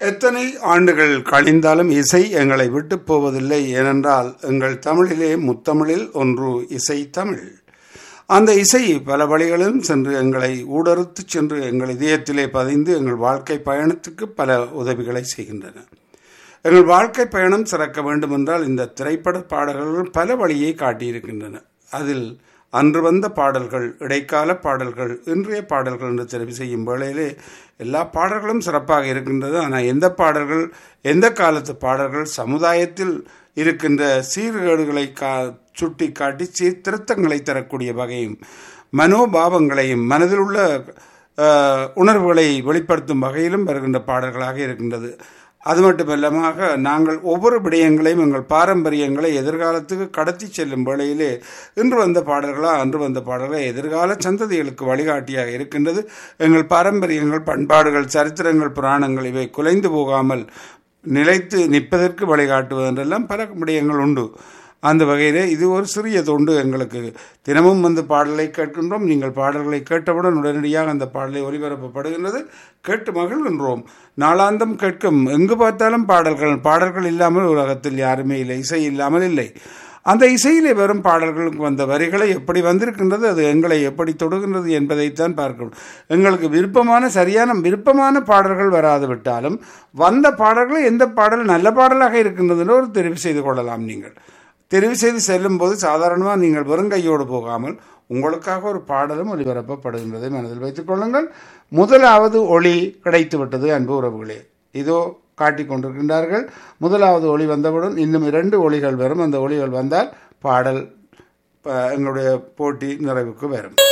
எத்தனை ஆண்டுகள் கழிந்தாலும் இசை எங்களை விட்டு போவதில்லை ஏனென்றால் எங்கள் தமிழிலே முத்தமிழில் ஒன்று இசை தமிழ் அந்த இசை பல வழிகளிலும் சென்று எங்களை ஊடறுத்து சென்று எங்கள் இதயத்திலே பதிந்து எங்கள் வாழ்க்கை பயணத்துக்கு பல உதவிகளை செய்கின்றன எங்கள் வாழ்க்கை பயணம் சிறக்க வேண்டுமென்றால் இந்த திரைப்பட பாடல்கள் பல வழியை காட்டியிருக்கின்றன அதில் அன்று வந்த பாடல்கள் இடைக்கால பாடல்கள் இன்றைய பாடல்கள் என்று தெரிவு செய்யும் வேளையிலே எல்லா பாடல்களும் சிறப்பாக இருக்கின்றது ஆனால் எந்த பாடல்கள் எந்த காலத்து பாடல்கள் சமுதாயத்தில் இருக்கின்ற சீர்கேடுகளை கா சுட்டி காட்டி சீர்திருத்தங்களை தரக்கூடிய வகையும் மனோபாவங்களையும் மனதில் உள்ள உணர்வுகளை வெளிப்படுத்தும் வகையிலும் வருகின்ற பாடல்களாக இருக்கின்றது அது மட்டுமல்லமாக நாங்கள் ஒவ்வொரு விடயங்களையும் எங்கள் பாரம்பரியங்களை எதிர்காலத்துக்கு கடத்தி செல்லும் வேளையிலே இன்று வந்த பாடல்களா அன்று வந்த பாடல்களா எதிர்கால சந்ததிகளுக்கு வழிகாட்டியாக இருக்கின்றது எங்கள் பாரம்பரியங்கள் பண்பாடுகள் சரித்திரங்கள் புராணங்கள் இவை குலைந்து போகாமல் நிலைத்து நிற்பதற்கு வழிகாட்டுவது என்றெல்லாம் பல விடயங்கள் உண்டு அந்த வகையிலே இது ஒரு சிறிய தொண்டு எங்களுக்கு தினமும் வந்து பாடலை கேட்கின்றோம் நீங்கள் பாடல்களை கேட்டவுடன் உடனடியாக அந்த பாடலை ஒலிபரப்பப்படுகின்றது கேட்டு மகிழ்கின்றோம் நாளாந்தம் கேட்கும் எங்கு பார்த்தாலும் பாடல்கள் பாடல்கள் இல்லாமல் உலகத்தில் யாருமே இல்லை இசை இல்லாமல் இல்லை அந்த இசையிலே வரும் பாடல்களுக்கு வந்த வரிகளை எப்படி வந்திருக்கின்றது அது எங்களை எப்படி தொடுகின்றது என்பதைத்தான் பார்க்கணும் எங்களுக்கு விருப்பமான சரியான விருப்பமான பாடல்கள் வராது விட்டாலும் வந்த பாடல்கள் எந்த பாடல் நல்ல பாடலாக இருக்கின்றதுன்னு ஒரு தெரிவு செய்து கொள்ளலாம் நீங்கள் தெரிவு செய்து செல்லும் போது சாதாரணமாக நீங்கள் வெறுங்கையோடு போகாமல் உங்களுக்காக ஒரு பாடலும் ஒளிபரப்பப்படுகின்றதை மனதில் வைத்துக் கொள்ளுங்கள் முதலாவது ஒளி கிடைத்து விட்டது அன்பு உறவுகளே இதோ காட்டிக் கொண்டிருக்கின்றார்கள் முதலாவது ஒளி வந்தவுடன் இன்னும் இரண்டு ஒளிகள் வரும் அந்த ஒளிகள் வந்தால் பாடல் எங்களுடைய போட்டி நிறைவுக்கு வரும்